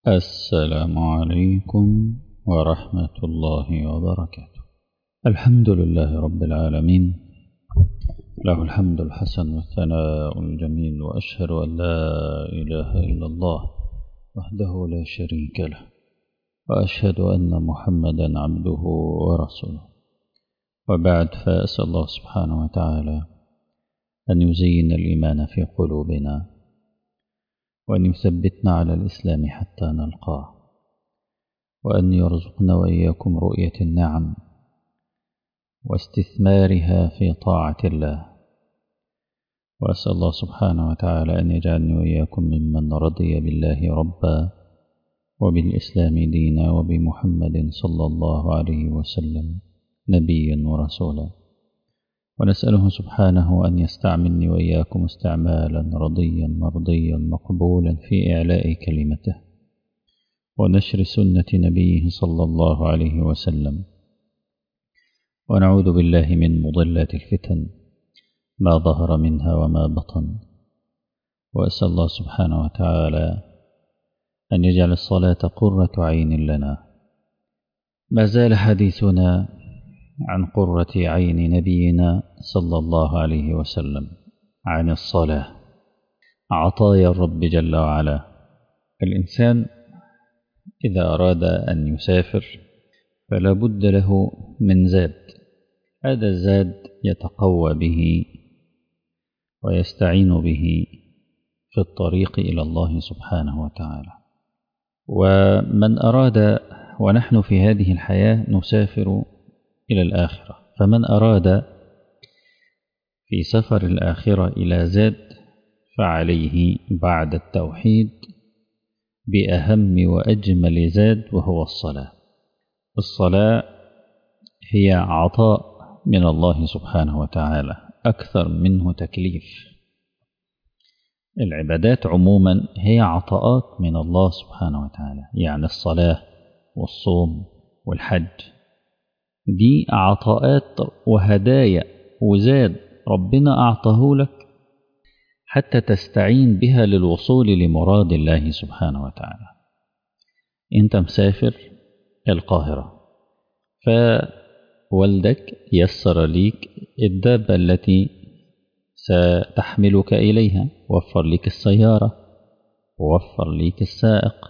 السلام عليكم ورحمة الله وبركاته الحمد لله رب العالمين له الحمد الحسن والثناء الجميل وأشهد أن لا إله إلا الله وحده لا شريك له وأشهد أن محمدا عبده ورسوله وبعد فأسأل الله سبحانه وتعالى أن يزين الإيمان في قلوبنا وأن يثبتنا على الإسلام حتى نلقاه وأن يرزقنا وإياكم رؤية النعم واستثمارها في طاعة الله وأسأل الله سبحانه وتعالى أن يجعلني وإياكم ممن رضي بالله ربا وبالإسلام دينا وبمحمد صلى الله عليه وسلم نبيا ورسولا ونسأله سبحانه أن يستعملني وإياكم استعمالا رضيا مرضيا مقبولا في إعلاء كلمته ونشر سنة نبيه صلى الله عليه وسلم ونعوذ بالله من مضلات الفتن ما ظهر منها وما بطن وأسأل الله سبحانه وتعالى أن يجعل الصلاة قرة عين لنا ما زال حديثنا عن قرة عين نبينا صلى الله عليه وسلم عن الصلاة عطايا الرب جل وعلا الإنسان إذا أراد أن يسافر فلا بد له من زاد هذا الزاد يتقوى به ويستعين به في الطريق إلى الله سبحانه وتعالى ومن أراد ونحن في هذه الحياة نسافر إلى الآخرة فمن أراد في سفر الآخرة إلى زاد فعليه بعد التوحيد بأهم وأجمل زاد وهو الصلاة الصلاة هي عطاء من الله سبحانه وتعالى أكثر منه تكليف العبادات عموما هي عطاءات من الله سبحانه وتعالى يعني الصلاة والصوم والحج دي عطاءات وهدايا وزاد ربنا أعطاه لك حتى تستعين بها للوصول لمراد الله سبحانه وتعالى انت مسافر القاهرة فوالدك يسر ليك الدابة التي ستحملك إليها وفر لك السيارة ووفر لك السائق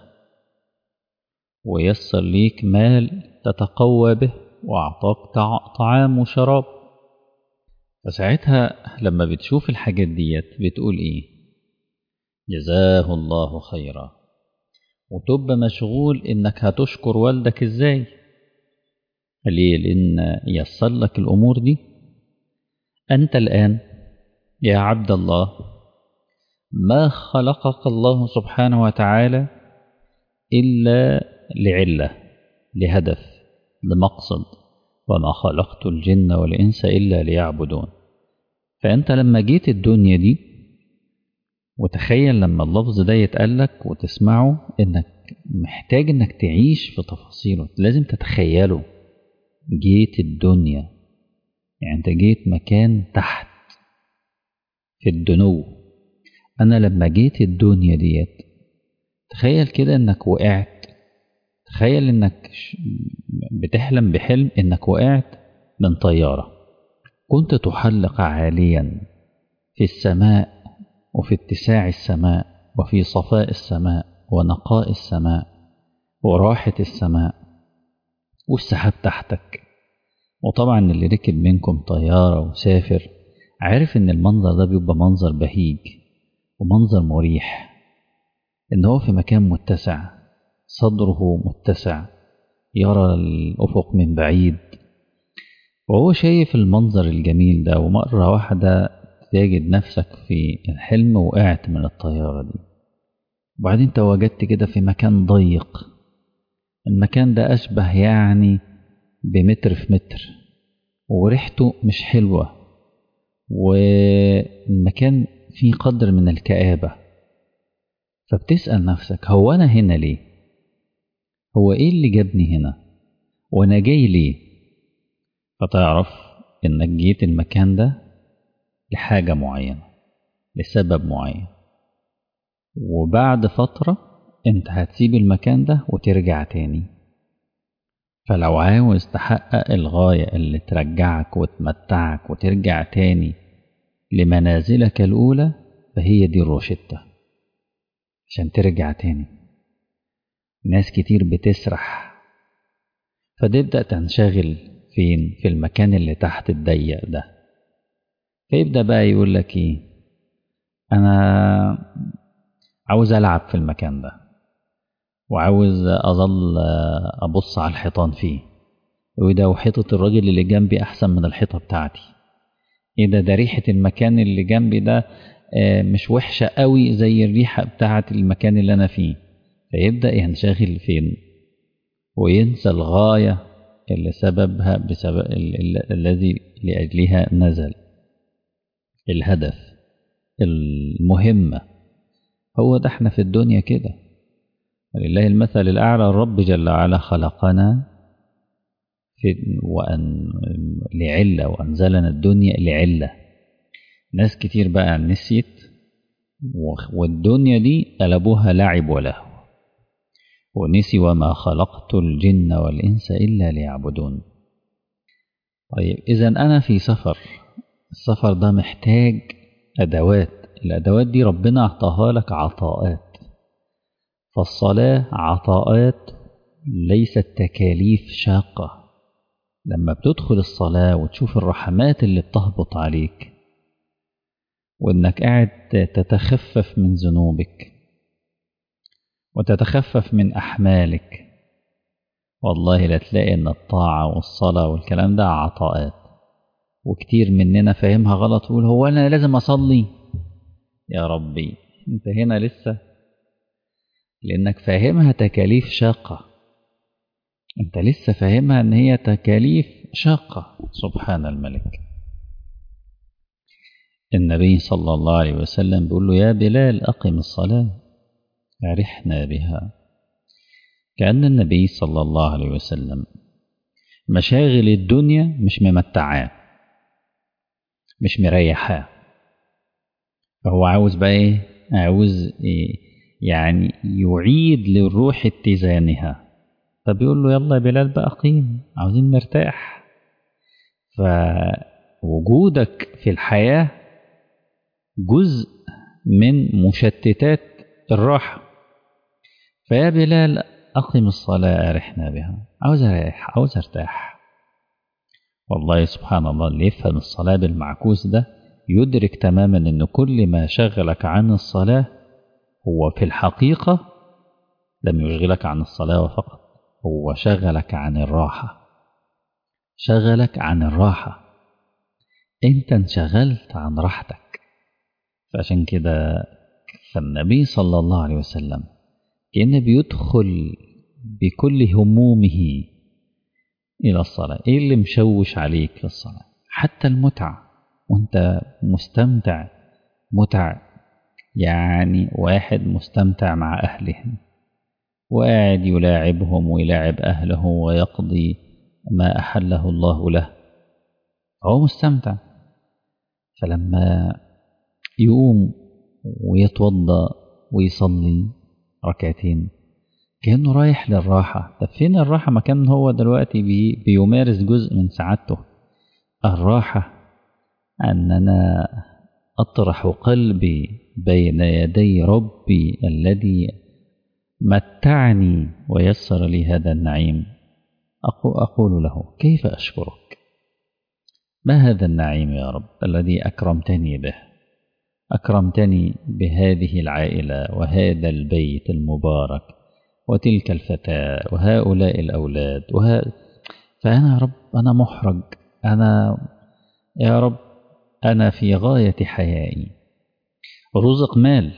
ويسر ليك مال تتقوى به وأعطاك طعام وشراب فساعتها لما بتشوف الحاجات ديت بتقول إيه جزاه الله خيرا وتبقى مشغول إنك هتشكر والدك إزاي ليه لأن يسر لك الأمور دي أنت الآن يا عبد الله ما خلقك الله سبحانه وتعالى إلا لعلة لهدف لمقصد وما خلقت الجن والإنس إلا ليعبدون فأنت لما جيت الدنيا دي وتخيل لما اللفظ ده يتقالك وتسمعه إنك محتاج إنك تعيش في تفاصيله لازم تتخيله جيت الدنيا يعني أنت جيت مكان تحت في الدنو أنا لما جيت الدنيا ديت تخيل كده إنك وقعت تخيل إنك بتحلم بحلم إنك وقعت من طيارة كنت تحلق عاليا في السماء وفي اتساع السماء وفي صفاء السماء ونقاء السماء وراحة السماء والسحاب تحتك وطبعا اللي ركب منكم طيارة وسافر عارف ان المنظر ده بيبقى منظر بهيج ومنظر مريح ان هو في مكان متسع صدره متسع يرى الأفق من بعيد وهو شايف المنظر الجميل ده ومرة واحدة تجد نفسك في الحلم وقعت من الطيارة دي وبعدين تواجدت كده في مكان ضيق المكان ده أشبه يعني بمتر في متر وريحته مش حلوة والمكان فيه قدر من الكآبة فبتسأل نفسك هو أنا هنا ليه هو إيه اللي جابني هنا وأنا جاي ليه فتعرف إنك جيت المكان ده لحاجة معينة لسبب معين وبعد فترة انت هتسيب المكان ده وترجع تاني فلو عاوز تحقق الغاية اللي ترجعك وتمتعك وترجع تاني لمنازلك الأولى فهي دي الروشتة عشان ترجع تاني ناس كتير بتسرح فتبدأ تنشغل فين في المكان اللي تحت الضيق ده فيبدأ بقى يقول لك ايه انا عاوز العب في المكان ده وعاوز اظل ابص على الحيطان فيه وده وحيطة الراجل اللي جنبي احسن من الحيطة بتاعتي ايه ده ده ريحة المكان اللي جنبي ده مش وحشة قوي زي الريحة بتاعة المكان اللي انا فيه فيبدأ ينشغل فين وينسى الغاية اللي سببها بسبب الذي لأجلها نزل الهدف المهمة هو ده احنا في الدنيا كده ولله المثل الأعلى الرب جل وعلا خلقنا في وأن لعلة وأنزلنا الدنيا لعلة ناس كتير بقى نسيت والدنيا دي قلبوها لعب ولهو ونسي وما خلقت الجن والإنس إلا ليعبدون طيب إذا أنا في سفر السفر ده محتاج أدوات الأدوات دي ربنا أعطاها لك عطاءات فالصلاة عطاءات ليست تكاليف شاقة لما بتدخل الصلاة وتشوف الرحمات اللي بتهبط عليك وإنك قاعد تتخفف من ذنوبك وتتخفف من أحمالك والله لا تلاقي إن الطاعة والصلاة والكلام ده عطاءات وكتير مننا فاهمها غلط يقول هو أنا لازم أصلي يا ربي أنت هنا لسه لأنك فاهمها تكاليف شاقة أنت لسه فاهمها إن هي تكاليف شاقة سبحان الملك النبي صلى الله عليه وسلم بيقول له يا بلال أقم الصلاة أرحنا بها كأن النبي صلى الله عليه وسلم مشاغل الدنيا مش ممتعاه مش مريحاه فهو عاوز بقى ايه عاوز إيه يعني يعيد للروح اتزانها فبيقول له يلا يا بلال بقى قيم عاوزين نرتاح فوجودك في الحياة جزء من مشتتات الراحة فيا بلال أقم الصلاة أرحنا بها عاوز أريح عاوز أرتاح والله سبحان الله اللي يفهم الصلاة بالمعكوس ده يدرك تماما أن كل ما شغلك عن الصلاة هو في الحقيقة لم يشغلك عن الصلاة فقط هو شغلك عن الراحة شغلك عن الراحة انت انشغلت عن راحتك فعشان كده فالنبي صلى الله عليه وسلم كأنه بيدخل بكل همومه إلى الصلاة إيه اللي مشوش عليك في الصلاة حتى المتعة وانت مستمتع متع يعني واحد مستمتع مع أهلهم وقاعد يلاعبهم ويلاعب أهله ويقضي ما أحله الله له هو مستمتع فلما يقوم ويتوضأ ويصلي ركعتين كأنه رايح للراحة طب فين الراحة مكان هو دلوقتي بي بيمارس جزء من سعادته الراحة أن أنا أطرح قلبي بين يدي ربي الذي متعني ويسر لي هذا النعيم أقول له كيف أشكرك ما هذا النعيم يا رب الذي أكرمتني به أكرمتني بهذه العائلة وهذا البيت المبارك وتلك الفتاة وهؤلاء الأولاد وها فأنا يا رب أنا محرج أنا يا رب أنا في غاية حيائي رزق مال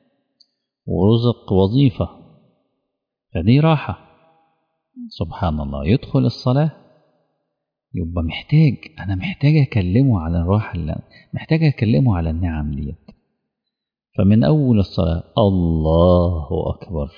ورزق وظيفة فدي راحة سبحان الله يدخل الصلاة يبقى محتاج أنا محتاج أكلمه على الراحة اللي محتاج أكلمه على النعم ديت فمن أول الصلاة الله أكبر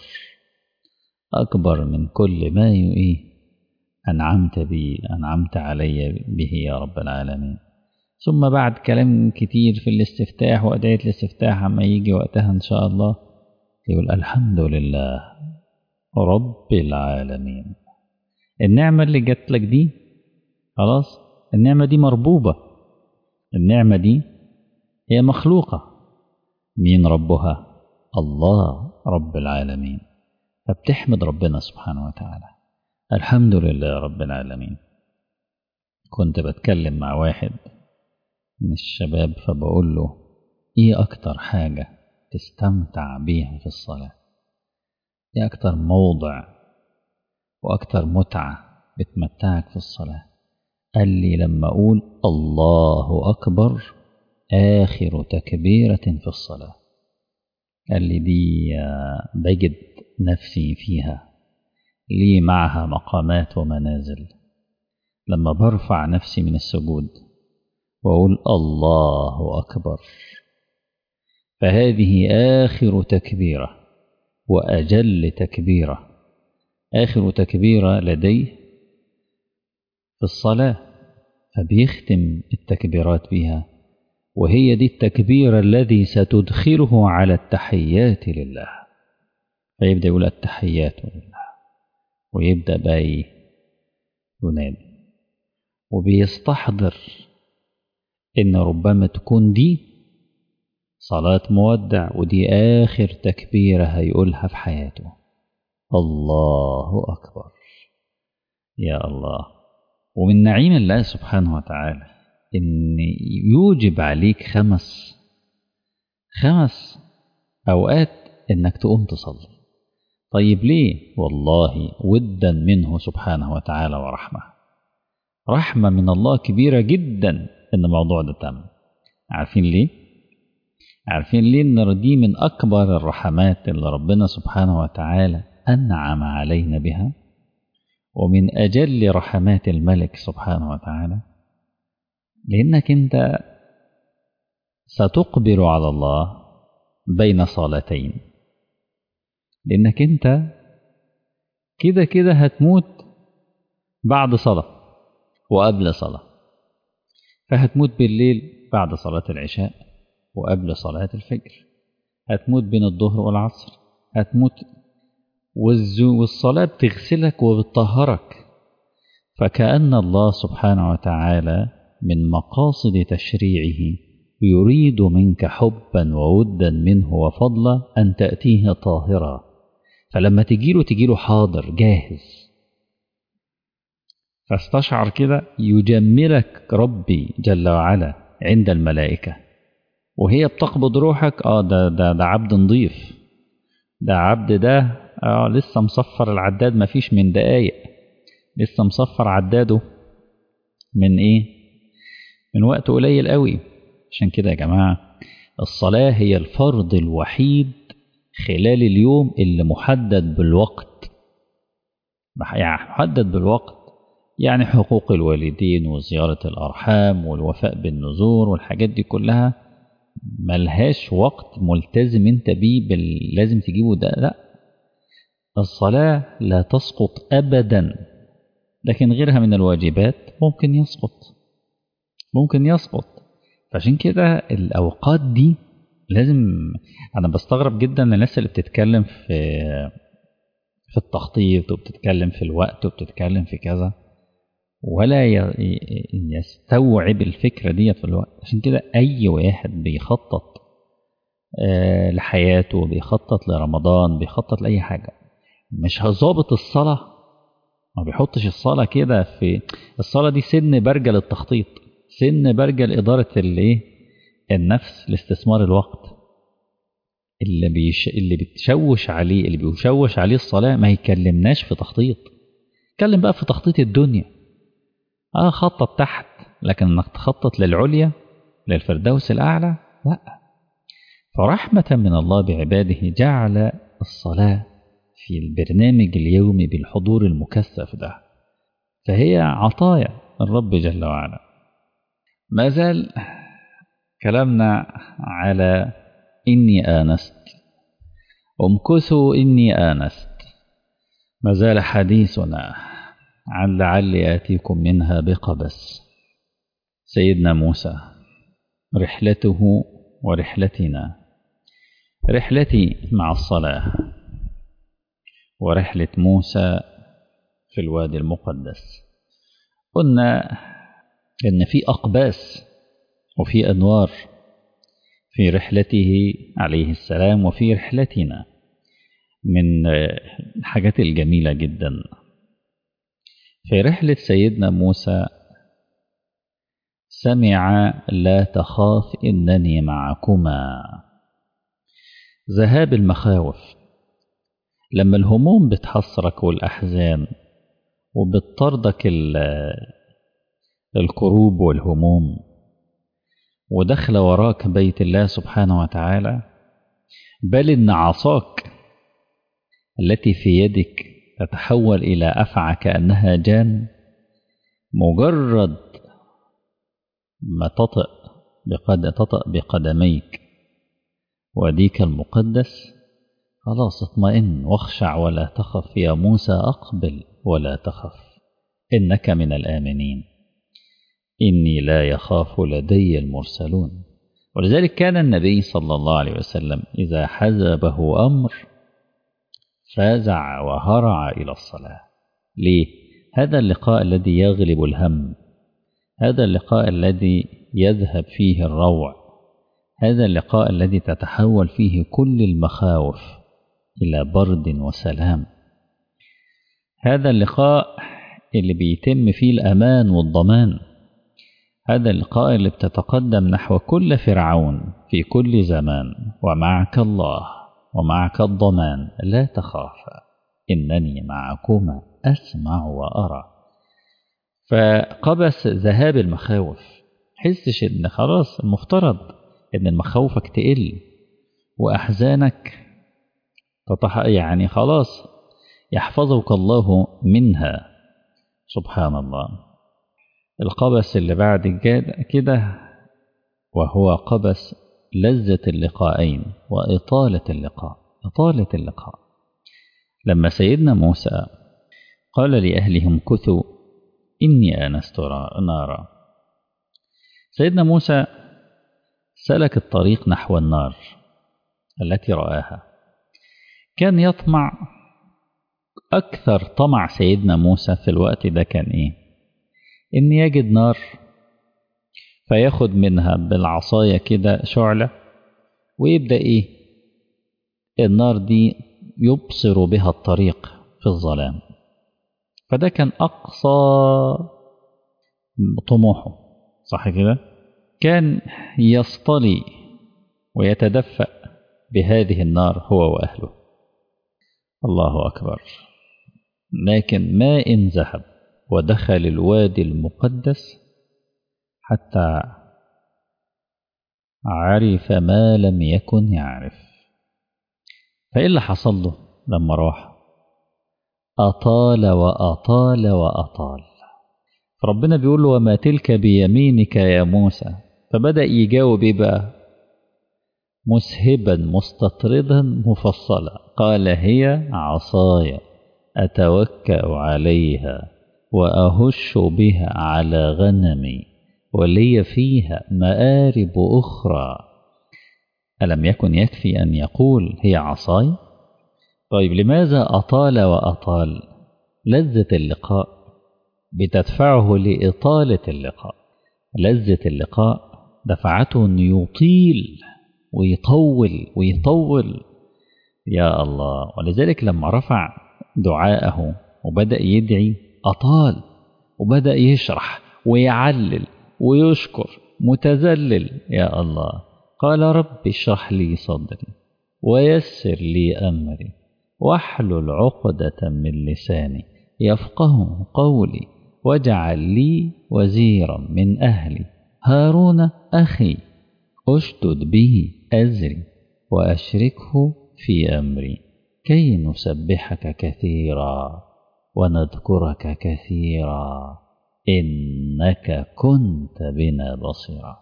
أكبر من كل ما إيه أنعمت بي أنعمت علي به يا رب العالمين ثم بعد كلام كتير في الاستفتاح وأدعية الاستفتاح عما يجي وقتها إن شاء الله يقول الحمد لله رب العالمين النعمة اللي جات لك دي خلاص النعمة دي مربوبة النعمة دي هي مخلوقة مين ربها الله رب العالمين فبتحمد ربنا سبحانه وتعالى الحمد لله رب العالمين كنت بتكلم مع واحد من الشباب فبقول له ايه اكتر حاجة تستمتع بيها في الصلاة ايه اكتر موضع واكتر متعة بتمتعك في الصلاة قال لي لما اقول الله اكبر اخر تكبيرة في الصلاة قال لي دي بجد نفسي فيها لي معها مقامات ومنازل لما برفع نفسي من السجود وأقول الله أكبر فهذه آخر تكبيرة وأجل تكبيرة آخر تكبيرة لديه في الصلاة فبيختم التكبيرات بها وهي دي التكبير الذي ستدخله على التحيات لله فيبدأ يقول التحيات لله ويبدأ بقى ينادي وبيستحضر إن ربما تكون دي صلاة مودع ودي آخر تكبيرة هيقولها في حياته الله أكبر يا الله ومن نعيم الله سبحانه وتعالى إن يوجب عليك خمس خمس أوقات إنك تقوم تصلي طيب ليه والله ودا منه سبحانه وتعالى ورحمة رحمة من الله كبيرة جدا إن الموضوع ده تم عارفين ليه عارفين ليه إن دي من أكبر الرحمات اللي ربنا سبحانه وتعالى أنعم علينا بها ومن أجل رحمات الملك سبحانه وتعالى لأنك أنت ستقبل على الله بين صلاتين لأنك أنت كده كده هتموت بعد صلاة وقبل صلاة فهتموت بالليل بعد صلاة العشاء وقبل صلاة الفجر هتموت بين الظهر والعصر هتموت والصلاة بتغسلك وبتطهرك فكأن الله سبحانه وتعالى من مقاصد تشريعه يريد منك حبا وودا منه وفضلا أن تأتيه طاهرا فلما تجيله تجيله حاضر جاهز فاستشعر كده يجملك ربي جل وعلا عند الملائكة وهي بتقبض روحك اه ده ده ده عبد نضيف ده عبد ده اه لسه مصفر العداد مفيش من دقايق لسه مصفر عداده من ايه من وقت قليل قوي عشان كده يا جماعة الصلاة هي الفرض الوحيد خلال اليوم اللي محدد بالوقت يعني محدد بالوقت يعني حقوق الوالدين وزيارة الأرحام والوفاء بالنذور والحاجات دي كلها ملهاش وقت ملتزم انت بيه بال... لازم تجيبه ده لا الصلاة لا تسقط أبدا لكن غيرها من الواجبات ممكن يسقط ممكن يسقط فعشان كده الأوقات دي لازم أنا بستغرب جدا الناس اللي بتتكلم في في التخطيط وبتتكلم في الوقت وبتتكلم في كذا ولا يستوعب الفكرة دي في الوقت عشان كده أي واحد بيخطط آه لحياته بيخطط لرمضان بيخطط لأي حاجة مش هظابط الصلاة ما بيحطش الصلاة كده في الصلاة دي سن برجل التخطيط سن برجل إدارة الايه النفس لاستثمار الوقت اللي بيش اللي بتشوش عليه اللي بيشوش عليه الصلاة ما يكلمناش في تخطيط اتكلم بقى في تخطيط الدنيا اه خطط تحت لكن انك تخطط للعليا للفردوس الاعلى لا فرحمة من الله بعباده جعل الصلاة في البرنامج اليومي بالحضور المكثف ده فهي عطايا الرب جل وعلا ما زال كلامنا على إني آنست امكثوا إني آنست ما زال حديثنا عن لعلي آتيكم منها بقبس سيدنا موسى رحلته ورحلتنا رحلتي مع الصلاة ورحلة موسى في الوادي المقدس قلنا إن في أقباس وفي أنوار في رحلته عليه السلام وفي رحلتنا من الحاجات الجميلة جدا في رحلة سيدنا موسى سمع لا تخاف إنني معكما ذهاب المخاوف لما الهموم بتحصرك والأحزان وبتطردك الكروب والهموم ودخل وراك بيت الله سبحانه وتعالى بل إن عصاك التي في يدك تتحول إلى أفعى كأنها جان مجرد ما تطأ بقد تطأ بقدميك واديك المقدس خلاص اطمئن واخشع ولا تخف يا موسى أقبل ولا تخف إنك من الآمنين إني لا يخاف لدي المرسلون ولذلك كان النبي صلى الله عليه وسلم إذا حزبه أمر فازع وهرع إلى الصلاة ليه؟ هذا اللقاء الذي يغلب الهم هذا اللقاء الذي يذهب فيه الروع هذا اللقاء الذي تتحول فيه كل المخاوف إلى برد وسلام هذا اللقاء اللي بيتم فيه الأمان والضمان هذا اللقاء اللي بتتقدم نحو كل فرعون في كل زمان ومعك الله ومعك الضمان لا تخافا إنني معكما أسمع وأرى فقبس ذهاب المخاوف حسش إن خلاص المفترض إن مخاوفك تقل وأحزانك تطح يعني خلاص يحفظك الله منها سبحان الله القبس اللي بعد كده وهو قبس لذة اللقاءين وإطالة اللقاء إطالة اللقاء لما سيدنا موسى قال لأهلهم كثوا إني آنست نارا سيدنا موسى سلك الطريق نحو النار التي رآها كان يطمع أكثر طمع سيدنا موسى في الوقت ده كان إيه إن يجد نار فياخد منها بالعصاية كده شعلة ويبدأ إيه النار دي يبصر بها الطريق في الظلام فده كان أقصى طموحه صح كده كان يصطلي ويتدفأ بهذه النار هو وأهله الله أكبر لكن ما إن ذهب ودخل الوادي المقدس حتى عرف ما لم يكن يعرف فإيه اللي حصل له لما راح أطال وأطال وأطال فربنا بيقول له وما تلك بيمينك يا موسى فبدأ يجاوب إيه بقى مسهبا مستطردا مفصلا قال هي عصاي أتوكأ عليها وأهش بها على غنمي ولي فيها مآرب أخرى ألم يكن يكفي أن يقول هي عصاي طيب لماذا أطال وأطال لذة اللقاء بتدفعه لإطالة اللقاء لذة اللقاء دفعته أن يطيل ويطول ويطول يا الله ولذلك لما رفع دعاءه وبدأ يدعي أطال وبدأ يشرح ويعلل ويشكر متذلل يا الله قال رب اشرح لي صدري ويسر لي أمري واحلل عقدة من لساني يفقه قولي واجعل لي وزيرا من أهلي هارون أخي أشدد به أزري وأشركه في أمري كي نسبحك كثيرا ونذكرك كثيرا إنك كنت بنا بصيرا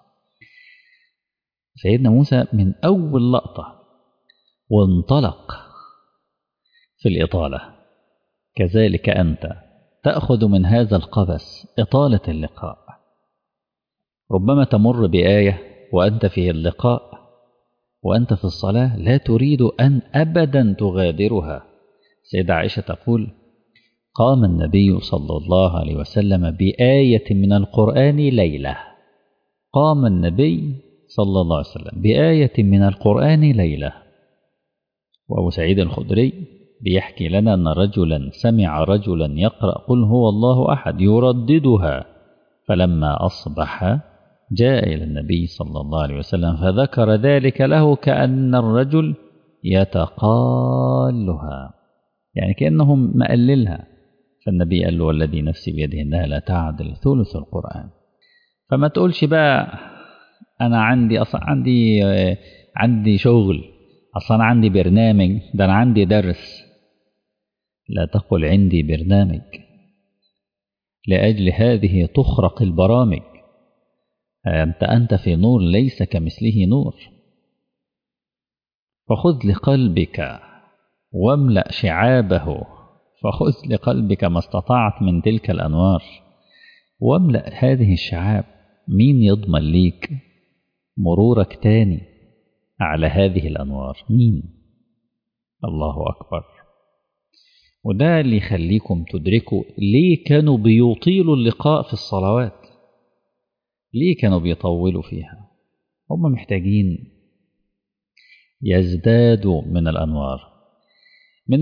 سيدنا موسى من أول لقطة وانطلق في الإطالة كذلك أنت تأخذ من هذا القبس إطالة اللقاء ربما تمر بآية وأنت في اللقاء وأنت في الصلاة لا تريد أن أبدا تغادرها سيدة عائشة تقول قام النبي صلى الله عليه وسلم بآية من القرآن ليلة قام النبي صلى الله عليه وسلم بآية من القرآن ليلة وأبو سعيد الخدري بيحكي لنا أن رجلا سمع رجلا يقرأ قل هو الله أحد يرددها فلما أصبح جاء إلى النبي صلى الله عليه وسلم فذكر ذلك له كأن الرجل يتقالها يعني كأنه مقللها فالنبي قال له والذي نفسي بيده إنها لا تعدل ثلث القرآن فما تقولش بقى أنا عندي أصلا عندي عندي شغل أصلا عندي برنامج ده أنا عندي درس لا تقل عندي برنامج لأجل هذه تخرق البرامج أنت أنت في نور ليس كمثله نور فخذ لقلبك واملأ شعابه فخذ لقلبك ما استطعت من تلك الأنوار واملأ هذه الشعاب مين يضمن ليك مرورك تاني على هذه الأنوار مين الله أكبر وده اللي يخليكم تدركوا ليه كانوا بيطيلوا اللقاء في الصلوات ليه كانوا بيطولوا فيها هم محتاجين يزدادوا من الأنوار من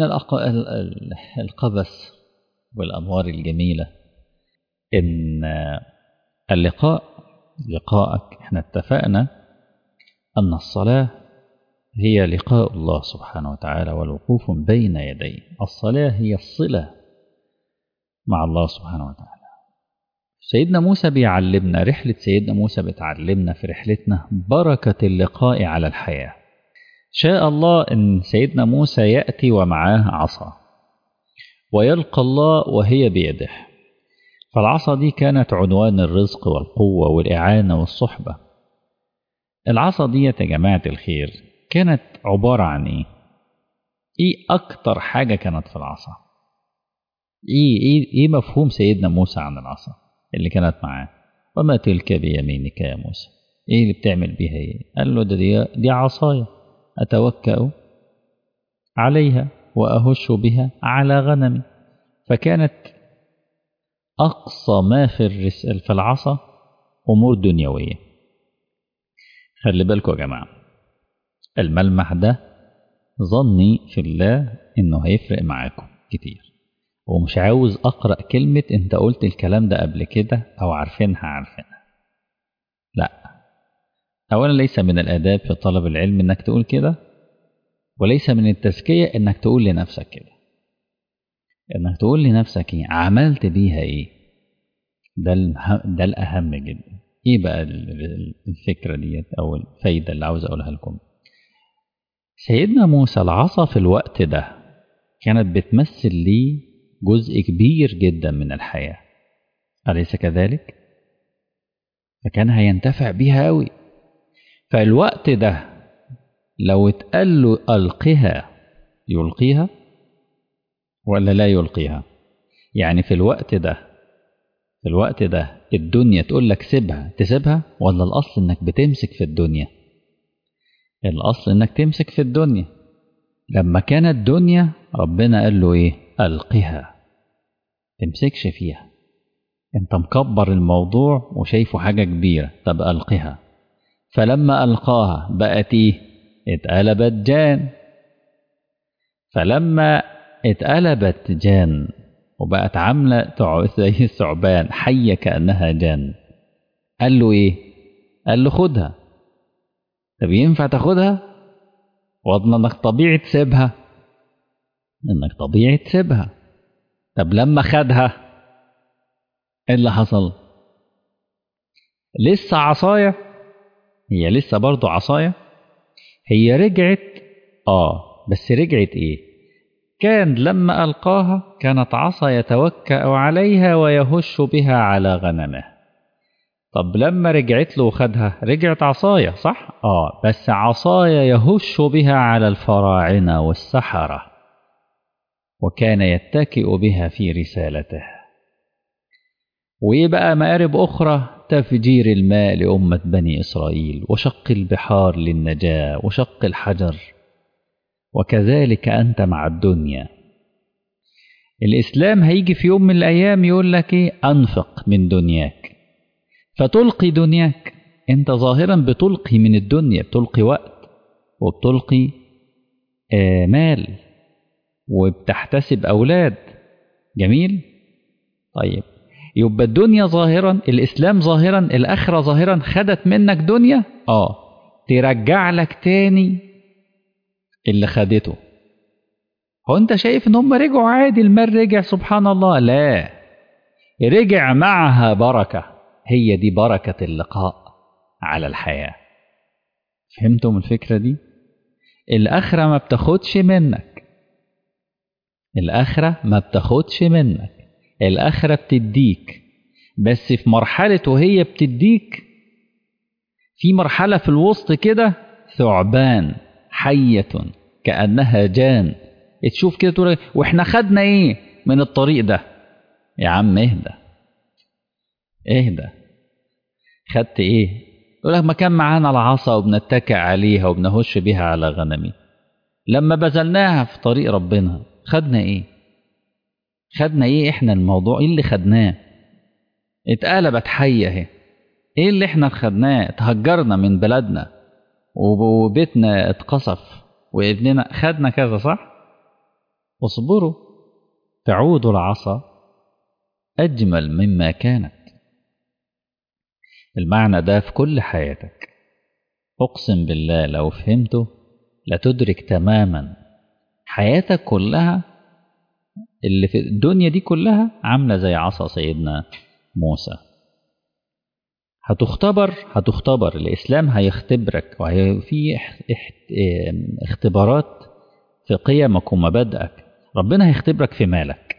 القبس والأنوار الجميلة إن اللقاء لقاءك احنا اتفقنا أن الصلاة هي لقاء الله سبحانه وتعالى والوقوف بين يديه الصلاة هي الصلة مع الله سبحانه وتعالى سيدنا موسى بيعلمنا رحلة سيدنا موسى بتعلمنا في رحلتنا بركة اللقاء على الحياة شاء الله أن سيدنا موسى يأتي ومعاه عصا ويلقى الله وهي بيده فالعصا دي كانت عنوان الرزق والقوة والإعانة والصحبة العصا دي يا جماعة الخير كانت عبارة عن إيه؟ إيه أكتر حاجة كانت في العصا؟ إيه, إيه, إيه مفهوم سيدنا موسى عن العصا اللي كانت معاه؟ وما تلك بيمينك يا موسى؟ إيه اللي بتعمل بيها إيه؟ قال له ده دي, دي عصايا أتوكأ عليها وأهش بها على غنمي فكانت أقصى ما في الرسال في العصا أمور دنيوية خلي بالكم يا جماعة الملمح ده ظني في الله إنه هيفرق معاكم كتير ومش عاوز أقرأ كلمة أنت قلت الكلام ده قبل كده أو عارفينها عارفينها لا أولا ليس من الآداب في طلب العلم إنك تقول كده وليس من التزكية إنك تقول لنفسك كده إنك تقول لنفسك إيه عملت بيها إيه ده, ده الأهم جدا إيه بقى الفكرة ديت أو الفايدة اللي عاوز أقولها لكم سيدنا موسى العصا في الوقت ده كانت بتمثل لي جزء كبير جدا من الحياة أليس كذلك؟ فكان هينتفع بيها أوي فالوقت ده لو اتقال له ألقها يلقيها ولا لا يلقيها يعني في الوقت ده في الوقت ده الدنيا تقول لك سيبها تسيبها ولا الأصل إنك بتمسك في الدنيا الأصل إنك تمسك في الدنيا لما كانت دنيا ربنا قال له إيه ألقها تمسكش فيها انت مكبر الموضوع وشايفه حاجة كبيرة طب ألقها فلما ألقاها بقت إيه اتقلبت جان فلما اتقلبت جان وبقت عاملة زي الثعبان حية كأنها جان قال له إيه قال له خدها طب ينفع تاخدها وضنا انك طبيعي تسيبها انك طبيعي تسيبها طب لما خدها ايه اللي حصل لسه عصاية هي لسه برضو عصاية هي رجعت اه بس رجعت ايه كان لما ألقاها كانت عصا يتوكأ عليها ويهش بها على غنمه طب لما رجعت له وخدها رجعت عصاية صح؟ آه بس عصاية يهش بها على الفراعنة والسحرة وكان يتكئ بها في رسالته وإيه بقى مآرب أخرى تفجير الماء لأمة بني إسرائيل وشق البحار للنجاة وشق الحجر وكذلك أنت مع الدنيا الإسلام هيجي في يوم من الأيام يقول لك إيه أنفق من دنياك فتلقي دنياك أنت ظاهرا بتلقي من الدنيا بتلقي وقت وبتلقي آه مال وبتحتسب أولاد جميل طيب يبقى الدنيا ظاهرا الإسلام ظاهرا الآخرة ظاهرا خدت منك دنيا آه ترجع لك تاني اللي خدته هو أنت شايف إن هم رجعوا عادي المال رجع سبحان الله لا رجع معها بركة هي دي بركة اللقاء على الحياة فهمتم الفكرة دي الآخرة ما بتاخدش منك الآخرة ما بتاخدش منك الآخرة بتديك بس في مرحلة وهي بتديك في مرحلة في الوسط كده ثعبان حية كأنها جان تشوف كده تقول واحنا خدنا ايه من الطريق ده يا عم اهدى اهدى خدت ايه يقول لك ما كان معانا العصا وبنتكئ عليها وبنهش بيها على غنمي لما بذلناها في طريق ربنا خدنا ايه خدنا ايه احنا الموضوع ايه اللي خدناه اتقلبت حية اهي ايه اللي احنا خدناه اتهجرنا من بلدنا وبيتنا اتقصف وابننا خدنا كذا صح اصبروا تعود العصا اجمل مما كانت المعنى ده في كل حياتك اقسم بالله لو فهمته لتدرك تماما حياتك كلها اللي في الدنيا دي كلها عاملة زي عصا سيدنا موسى هتختبر هتختبر الإسلام هيختبرك وفي اختبارات في قيمك ومبادئك ربنا هيختبرك في مالك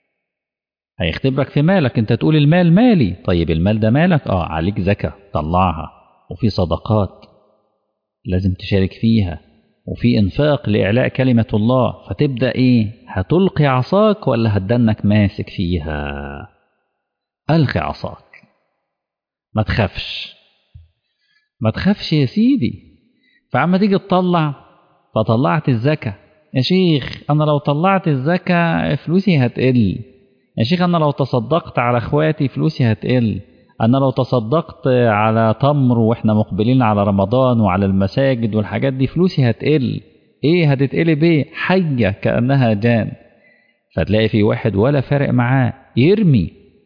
هيختبرك في مالك انت تقول المال مالي طيب المال ده مالك اه عليك زكاة طلعها وفي صدقات لازم تشارك فيها وفي انفاق لإعلاء كلمة الله فتبدأ ايه هتلقي عصاك ولا هتدنك ماسك فيها ألقي عصاك ما تخافش ما تخافش يا سيدي فعما تيجي تطلع فطلعت الزكاة يا شيخ أنا لو طلعت الزكاة فلوسي هتقل يا شيخ أنا لو تصدقت على إخواتي فلوسي هتقل أنا لو تصدقت على تمر وإحنا مقبلين على رمضان وعلى المساجد والحاجات دي فلوسي هتقل إيه هتتقلب إيه حية كأنها جان فتلاقي في واحد ولا فارق معاه يرمي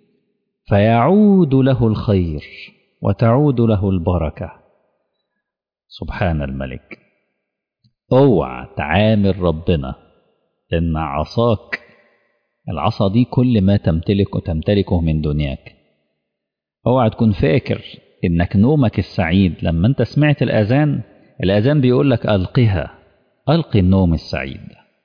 فيعود له الخير وتعود له البركة سبحان الملك اوعى تعامل ربنا ان عصاك العصا دي كل ما تمتلك وتمتلكه من دنياك اوعى تكون فاكر انك نومك السعيد لما انت سمعت الاذان الاذان بيقول لك القها القي النوم السعيد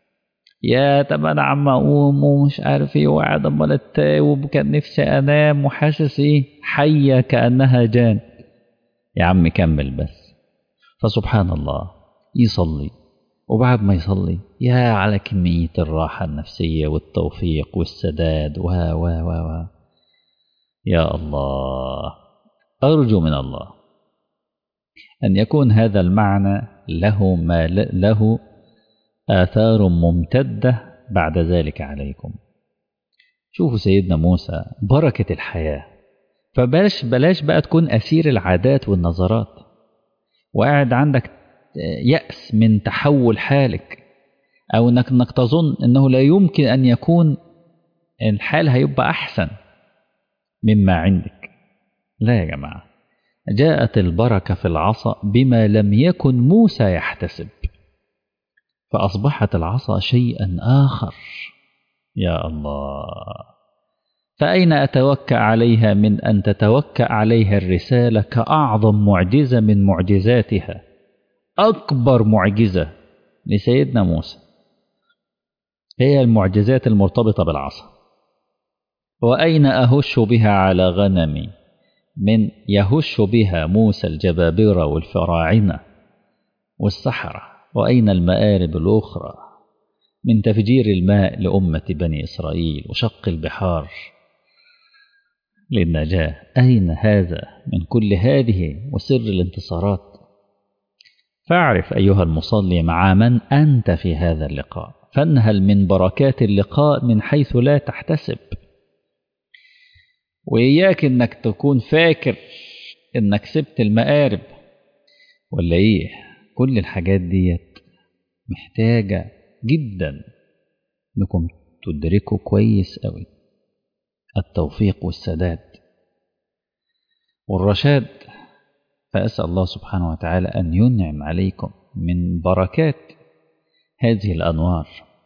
يا طب انا عم اقوم ومش عارف ايه وقاعد امال اتاوب وكان نفسي انام وحاسس ايه حيه كانها جان يا عم كمل بس فسبحان الله يصلي وبعد ما يصلي يا على كمية الراحة النفسية والتوفيق والسداد و و و و يا الله أرجو من الله أن يكون هذا المعنى له ما له آثار ممتدة بعد ذلك عليكم شوفوا سيدنا موسى بركة الحياة فبلاش بلاش بقى تكون أسير العادات والنظرات وقاعد عندك يأس من تحول حالك أو إنك, إنك تظن أنه لا يمكن أن يكون الحال هيبقى أحسن مما عندك لا يا جماعة جاءت البركة في العصا بما لم يكن موسى يحتسب فأصبحت العصا شيئا آخر يا الله فأين أتوكأ عليها من أن تتوكأ عليها الرسالة كأعظم معجزة من معجزاتها أكبر معجزة لسيدنا موسى هي المعجزات المرتبطة بالعصا وأين أهش بها على غنمي من يهش بها موسى الجبابرة والفراعنة والسحرة وأين المآرب الأخرى من تفجير الماء لأمة بني إسرائيل وشق البحار للنجاة أين هذا من كل هذه وسر الانتصارات فاعرف أيها المصلي مع من أنت في هذا اللقاء فانهل من بركات اللقاء من حيث لا تحتسب وإياك إنك تكون فاكر إنك سبت المقارب ولا إيه كل الحاجات ديت محتاجة جدا إنكم تدركوا كويس أوي التوفيق والسداد والرشاد فأسأل الله سبحانه وتعالى أن ينعم عليكم من بركات هذه الأنوار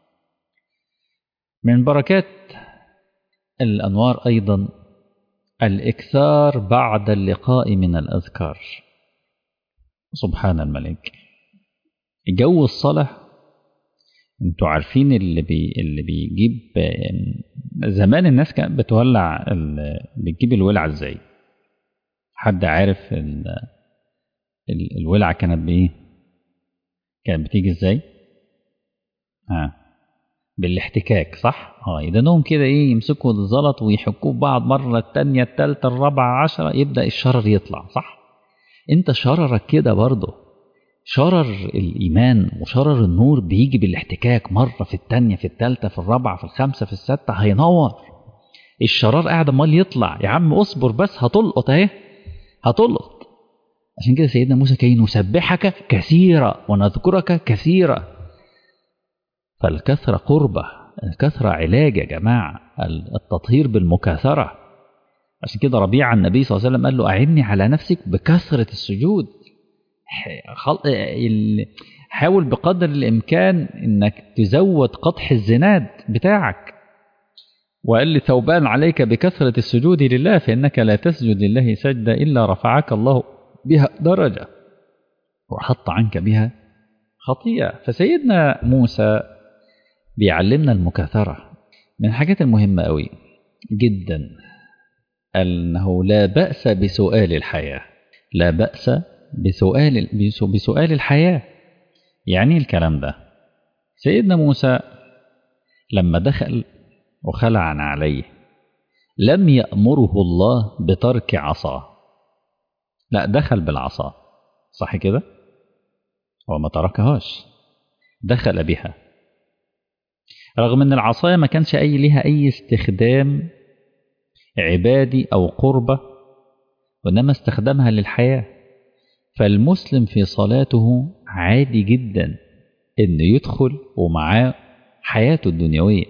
من بركات الأنوار أيضا الإكثار بعد اللقاء من الأذكار سبحان الملك جو الصلاة انتوا عارفين اللي بي اللي بيجيب زمان الناس كانت بتولع بتجيب الولعة ازاي حد عارف ال ال الولعة كانت بايه كانت بتيجي ازاي ها آه. بالاحتكاك صح اه يدنهم كده ايه يمسكوا الزلط ويحكوه بعض مرة التانية التالتة الرابعة عشرة يبدأ الشرر يطلع صح انت شررك كده برضه شرر الإيمان وشرر النور بيجي بالاحتكاك مرة في التانية في التالتة في الرابعة في الخامسة في الستة هينور الشرار قاعد امال يطلع يا عم اصبر بس هتلقط اهي هتلقط عشان كده سيدنا موسى كي نسبحك كثيرا ونذكرك كثيرا فالكثرة قربة الكثرة علاج يا جماعة التطهير بالمكاثرة عشان كده ربيع النبي صلى الله عليه وسلم قال له أعني على نفسك بكثرة السجود حاول بقدر الإمكان إنك تزود قطح الزناد بتاعك وقال لي ثوبان عليك بكثرة السجود لله فإنك لا تسجد لله سجدة إلا رفعك الله بها درجة وحط عنك بها خطيئة فسيدنا موسى بيعلمنا المكاثرة من الحاجات المهمة أوي جدا أنه لا بأس بسؤال الحياة لا بأس بسؤال بسؤال الحياة يعني الكلام ده سيدنا موسى لما دخل وخلع عليه لم يأمره الله بترك عصاه لا دخل بالعصا صح كده هو ما تركهاش دخل بها رغم ان العصاية ما كانش اي ليها اي استخدام عبادي او قربة وانما استخدمها للحياة فالمسلم في صلاته عادي جدا انه يدخل ومعاه حياته الدنيوية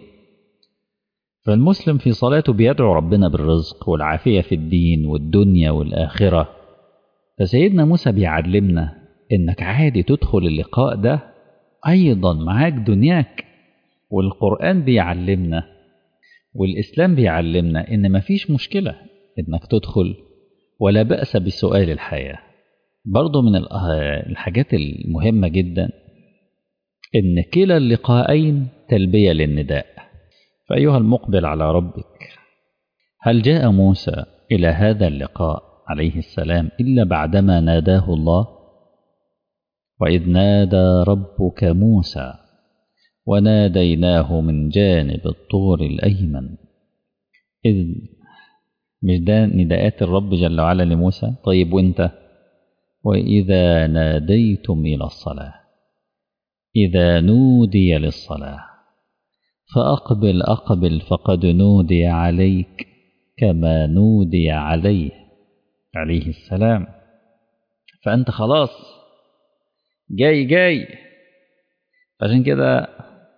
فالمسلم في صلاته بيدعو ربنا بالرزق والعافية في الدين والدنيا والآخرة فسيدنا موسى بيعلمنا انك عادي تدخل اللقاء ده ايضا معاك دنياك والقرآن بيعلمنا والإسلام بيعلمنا إن مفيش مشكلة إنك تدخل ولا بأس بسؤال الحياة برضو من الحاجات المهمة جدا إن كلا اللقاءين تلبية للنداء فأيها المقبل على ربك هل جاء موسى إلى هذا اللقاء عليه السلام إلا بعدما ناداه الله وإذ نادى ربك موسى وناديناه من جانب الطور الأيمن إذ مش ده نداءات الرب جل وعلا لموسى طيب وانت وإذا ناديتم إلى الصلاة إذا نودي للصلاة فأقبل أقبل فقد نودي عليك كما نودي عليه عليه السلام فأنت خلاص جاي جاي عشان كده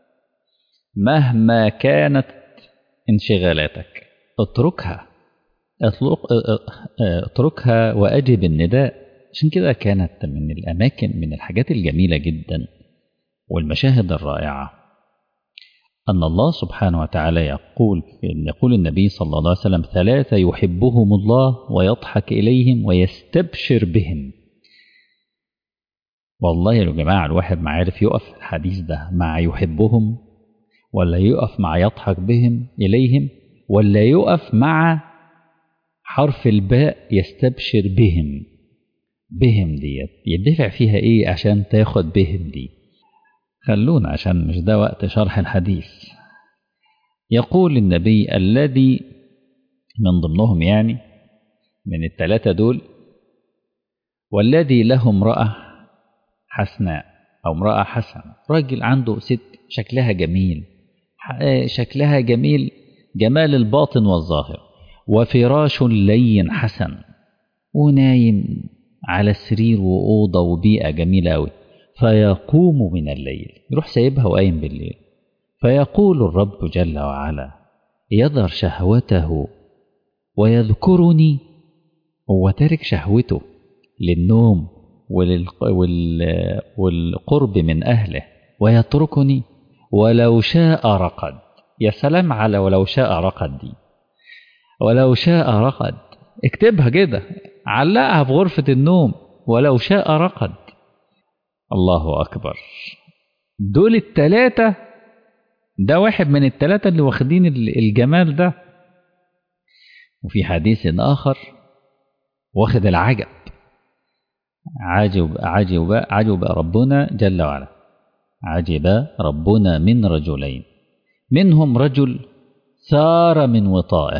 مهما كانت انشغالاتك اتركها اطلق اتركها واجب النداء عشان كده كانت من الاماكن من الحاجات الجميله جدا والمشاهد الرائعه ان الله سبحانه وتعالى يقول يقول النبي صلى الله عليه وسلم ثلاثه يحبهم الله ويضحك اليهم ويستبشر بهم والله يا جماعه الواحد ما عارف يقف الحديث ده مع يحبهم ولا يقف مع يضحك بهم إليهم ولا يقف مع حرف الباء يستبشر بهم بهم ديت يدفع فيها ايه عشان تاخد بهم دي خلونا عشان مش ده وقت شرح الحديث يقول النبي الذي من ضمنهم يعني من الثلاثة دول والذي له امرأة حسناء أو امرأة حسنة راجل عنده ست شكلها جميل شكلها جميل جمال الباطن والظاهر وفراش لين حسن ونايم على السرير وأوضة وبيئة جميلة أوي فيقوم من الليل يروح سايبها وقايم بالليل فيقول الرب جل وعلا يظهر شهوته ويذكرني هو تارك شهوته للنوم وال... والقرب من أهله ويتركني ولو شاء رقد يا سلام على ولو شاء رقد دي ولو شاء رقد اكتبها كده علقها في غرفة النوم ولو شاء رقد الله أكبر دول التلاتة ده واحد من التلاتة اللي واخدين الجمال ده وفي حديث آخر واخد العجب عجب عجب عجب ربنا جل وعلا عجب ربنا من رجلين منهم رجل ثار من وطائه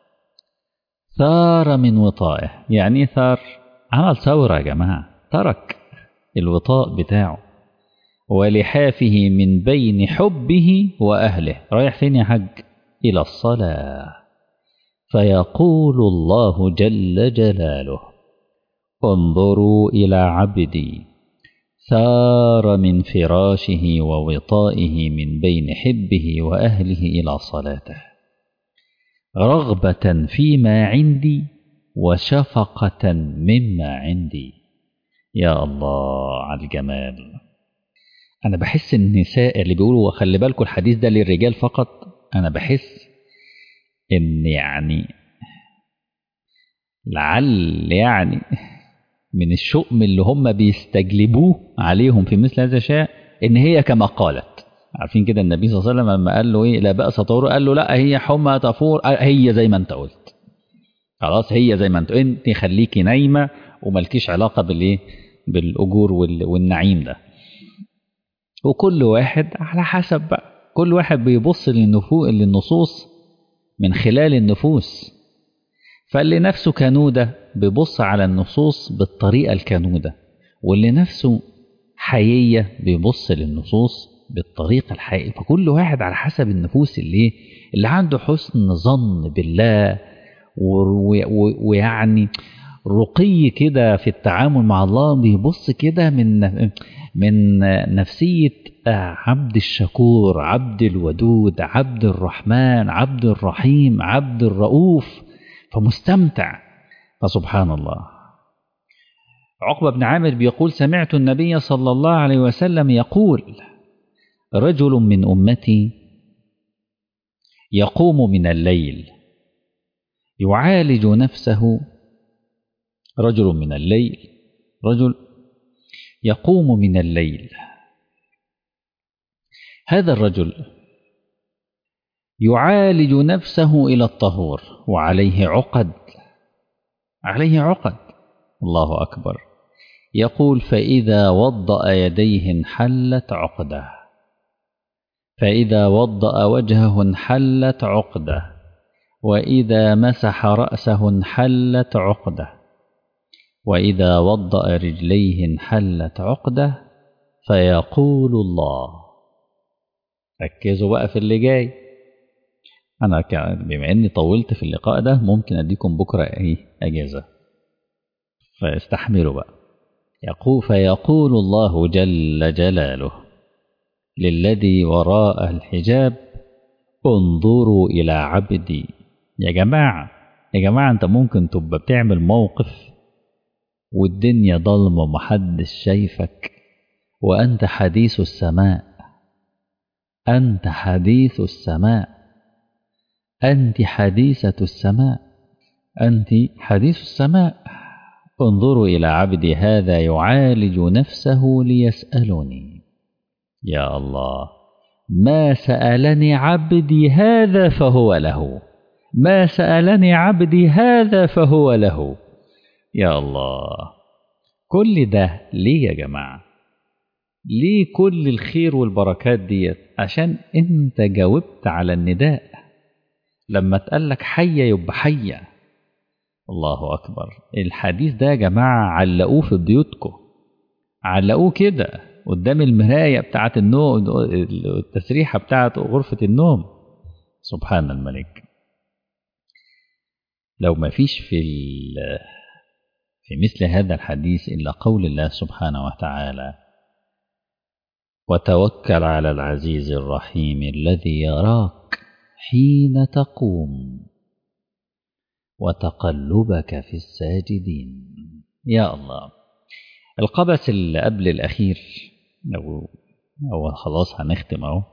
ثار من وطائه يعني ثار عمل ثورة يا جماعة ترك الوطاء بتاعه ولحافه من بين حبه وأهله رايح فين يا حج إلى الصلاة فيقول الله جل جلاله انظروا إلى عبدي ثار من فراشه ووطائه من بين حبه وأهله إلى صلاته رغبة فيما عندي وشفقة مما عندي يا الله على الجمال أنا بحس النساء اللي بيقولوا خلي بالكم الحديث ده للرجال فقط أنا بحس إن يعني لعل يعني من الشؤم اللي هم بيستجلبوه عليهم في مثل هذا الشيء إن هي كما قالت عارفين كده النبي صلى الله عليه وسلم لما قال له إيه لا بأس طهور قال له لا هي حمى تفور هي زي ما أنت قلت خلاص هي زي ما أنت أنت خليكي نايمة وملكيش علاقة بالإيه بالأجور والنعيم ده وكل واحد على حسب بقى كل واحد بيبص للنصوص من خلال النفوس فاللي نفسه كنودة بيبص على النصوص بالطريقة الكنودة واللي نفسه حيية بيبص للنصوص بالطريقة الحقيقية فكل واحد على حسب النفوس اللي اللي عنده حسن ظن بالله ويعني رقي كده في التعامل مع الله بيبص كده من من نفسية عبد الشكور عبد الودود عبد الرحمن عبد الرحيم عبد الرؤوف فمستمتع فسبحان الله عقبة بن عامر بيقول سمعت النبي صلى الله عليه وسلم يقول رجل من أمتي يقوم من الليل يعالج نفسه رجل من الليل رجل يقوم من الليل هذا الرجل يعالج نفسه إلى الطهور وعليه عقد عليه عقد الله أكبر يقول فإذا وضأ يديه انحلت عقده فإذا وضأ وجهه انحلت عقده وإذا مسح رأسه انحلت عقده وإذا وضأ رجليه انحلت عقده فيقول الله ركزوا بقى في اللي جاي أنا بما إني طولت في اللقاء ده ممكن أديكم بكرة إيه أجازة فاستحملوا بقى يقول فيقول الله جل جلاله للذي وراء الحجاب انظروا إلى عبدي يا جماعة يا جماعة أنت ممكن تبقى بتعمل موقف والدنيا ضلمة ومحدش شايفك وأنت حديث السماء أنت حديث السماء أنت حديثة السماء أنت حديث السماء انظروا إلى عبدي هذا يعالج نفسه ليسألني يا الله ما سألني عبدي هذا فهو له ما سألني عبدي هذا فهو له يا الله كل ده ليه يا جماعة ليه كل الخير والبركات ديت عشان انت جاوبت على النداء لما تقال لك حية يبقى حية الله أكبر الحديث ده يا جماعة علقوه في بيوتكم علقوه كده قدام المراية بتاعة النوم التسريحة بتاعة غرفة النوم سبحان الملك لو ما فيش في في مثل هذا الحديث إلا قول الله سبحانه وتعالى وتوكل على العزيز الرحيم الذي يراك حين تقوم وتقلبك في الساجدين يا الله القبس اللي قبل الأخير أو, أو خلاص هنختم أهو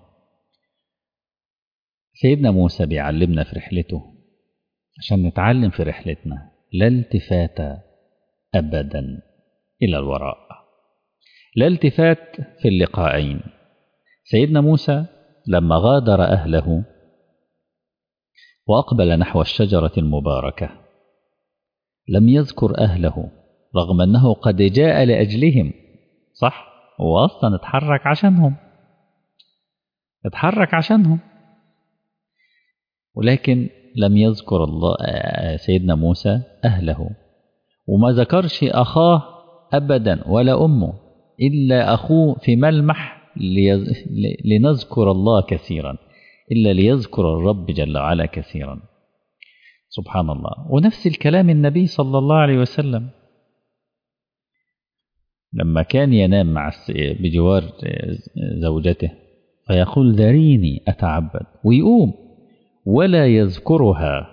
سيدنا موسى بيعلمنا في رحلته عشان نتعلم في رحلتنا لا التفات أبدا إلى الوراء لا التفات في اللقاءين سيدنا موسى لما غادر أهله وأقبل نحو الشجرة المباركة لم يذكر أهله رغم أنه قد جاء لأجلهم صح هو أصلا اتحرك عشانهم اتحرك عشانهم ولكن لم يذكر الله سيدنا موسى أهله وما ذكرش أخاه أبدا ولا أمه إلا أخوه في ملمح لنذكر الله كثيرا إلا ليذكر الرب جل وعلا كثيرا سبحان الله ونفس الكلام النبي صلى الله عليه وسلم لما كان ينام مع بجوار زوجته فيقول ذريني أتعبد ويقوم ولا يذكرها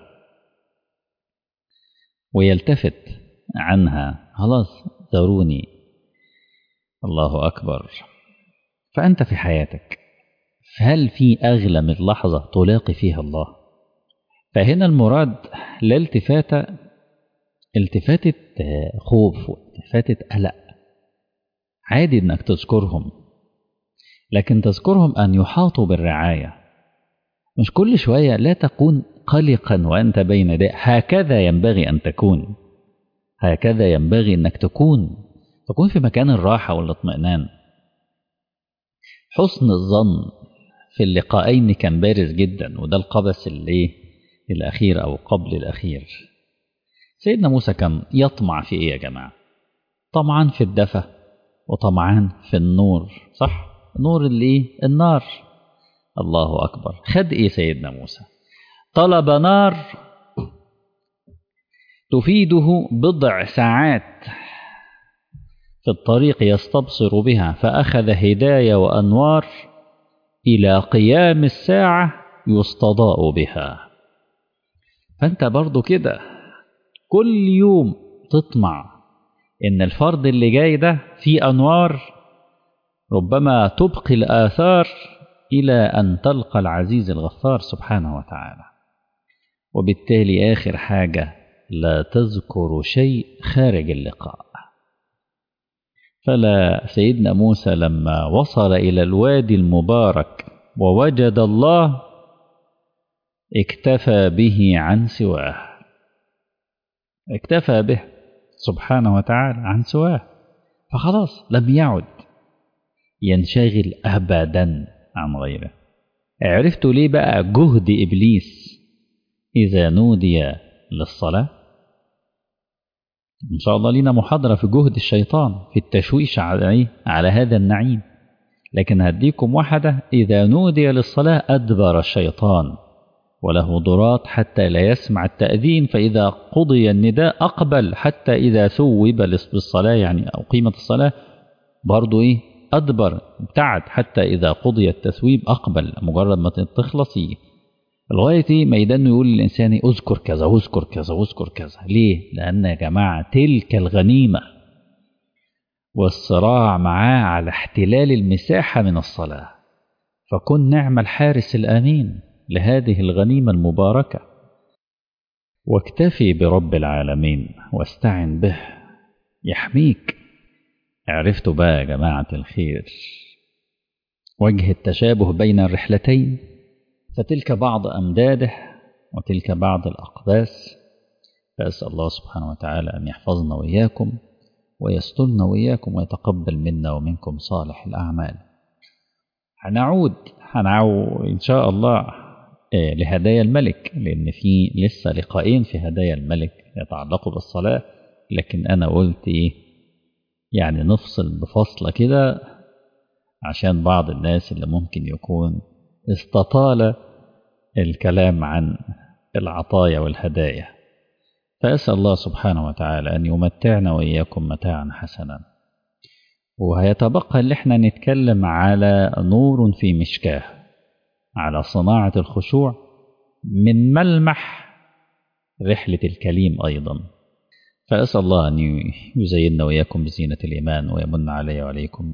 ويلتفت عنها خلاص ذروني الله أكبر فأنت في حياتك هل في أغلى من لحظة تلاقي فيها الله فهنا المراد لا التفاتة التفاتة خوف والتفاتة قلق عادي انك تذكرهم لكن تذكرهم ان يحاطوا بالرعاية مش كل شوية لا تكون قلقا وانت بين يديه هكذا ينبغي ان تكون هكذا ينبغي انك تكون تكون في مكان الراحة والاطمئنان حسن الظن في اللقاءين كان بارز جدا وده القبس اللي الأخير أو قبل الأخير سيدنا موسى كان يطمع في إيه يا جماعة طمعان في الدفى وطمعان في النور صح نور اللي النار الله أكبر خد إيه سيدنا موسى طلب نار تفيده بضع ساعات في الطريق يستبصر بها فأخذ هداية وأنوار إلى قيام الساعة يستضاء بها فأنت برضو كده كل يوم تطمع إن الفرد اللي جاي ده فيه أنوار ربما تبقي الآثار إلى أن تلقى العزيز الغفار سبحانه وتعالى وبالتالي آخر حاجة لا تذكر شيء خارج اللقاء فلا سيدنا موسى لما وصل إلى الوادي المبارك ووجد الله اكتفى به عن سواه اكتفى به سبحانه وتعالى عن سواه فخلاص لم يعد ينشغل أبدا عن غيره عرفت ليه بقى جهد إبليس إذا نودي للصلاة إن شاء الله لنا محاضرة في جهد الشيطان في التشويش على, على هذا النعيم لكن هديكم واحدة إذا نودي للصلاة أدبر الشيطان وله ضرات حتى لا يسمع التأذين فإذا قضي النداء أقبل حتى إذا ثوب بالصلاة يعني أو قيمة الصلاة برضو إيه أدبر ابتعد حتى إذا قضي التثويب أقبل مجرد ما تخلص لغاية ما يدنه يقول للإنسان اذكر كذا واذكر كذا واذكر كذا ليه؟ لأن يا جماعة تلك الغنيمة والصراع معاه على احتلال المساحة من الصلاة فكن نعم الحارس الأمين لهذه الغنيمة المباركة واكتفي برب العالمين واستعن به يحميك عرفتوا بقى يا جماعة الخير وجه التشابه بين الرحلتين فتلك بعض أمداده وتلك بعض الأقباس فأسأل الله سبحانه وتعالى أن يحفظنا وإياكم ويسترنا وإياكم ويتقبل منا ومنكم صالح الأعمال هنعود هنعود إن شاء الله لهدايا الملك لأن في لسه لقاءين في هدايا الملك يتعلقوا بالصلاة لكن أنا قلت إيه يعني نفصل بفصلة كده عشان بعض الناس اللي ممكن يكون استطال الكلام عن العطايا والهدايا فأسأل الله سبحانه وتعالى أن يمتعنا وإياكم متاعا حسنا وهيتبقى اللي احنا نتكلم على نور في مشكاه على صناعة الخشوع من ملمح رحلة الكليم أيضا فأسأل الله أن يزيننا وإياكم بزينة الإيمان ويمن علي وعليكم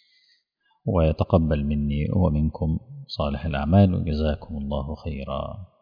ويتقبل مني ومنكم صالح الأعمال وجزاكم الله خيرا